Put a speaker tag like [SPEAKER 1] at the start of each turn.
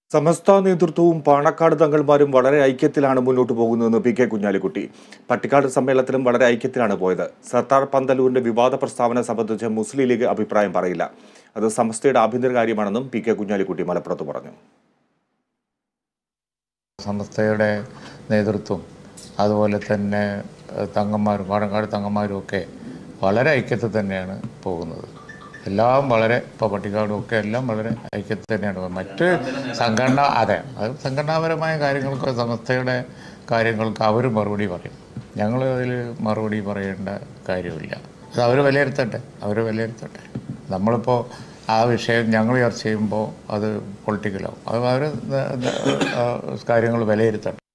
[SPEAKER 1] സമസ്ത നേതൃത്വവും പാണക്കാട് തങ്ങൾമാരും വളരെ ഐക്യത്തിലാണ് മുന്നോട്ട് പോകുന്നതെന്ന് പി കെ കുഞ്ഞാലിക്കുട്ടി പട്ടിക്കാട് സമ്മേളനത്തിലും വളരെ ഐക്യത്തിലാണ് പോയത് സർദാർ പന്തലൂരിന്റെ വിവാദ പ്രസ്താവന സംബന്ധിച്ച് മുസ്ലിം ലീഗ് അഭിപ്രായം പറയില്ല അത് സമസ്തയുടെ ആഭ്യന്തര കാര്യമാണെന്നും പി കെ കുഞ്ഞാലിക്കുട്ടി മലപ്പുറത്ത് പറഞ്ഞു
[SPEAKER 2] സംസ്ഥയുടെ നേതൃത്വം അതുപോലെ തന്നെ ഏഹ്, തങ്ങന്മാരും പാണക്കാട് തങ്ങന്മാരും ഒക്കെ വളരെ ഐക്യത്തിൽ തന്നെയാണ് പോകുന്നത് എല്ലാം വളരെ ഇപ്പോൾ പട്ടിക്കാടും ഒക്കെ എല്ലാം വളരെ ഐക്യത്തിൽ തന്നെയാണ് പോകുന്നത്. മറ്റ് സംഘടന അതെ അത് സംഘടനാപരമായ കാര്യങ്ങൾക്ക് സംസ്ഥയുടെ കാര്യങ്ങൾക്ക് അവർ മറുപടി പറയും ഞങ്ങൾ അതിൽ മറുപടി പറയേണ്ട കാര്യമില്ല അത് അവർ വിലയിരുത്തട്ടെ അവർ വിലയിരുത്തട്ടെ നമ്മളിപ്പോൾ ആ വിഷയം ഞങ്ങൾ ചർച്ച ചെയ്യുമ്പോൾ അത് പൊളിറ്റിക്കലാവും അത് അവർ കാര്യങ്ങൾ വിലയിരുത്തട്ടെ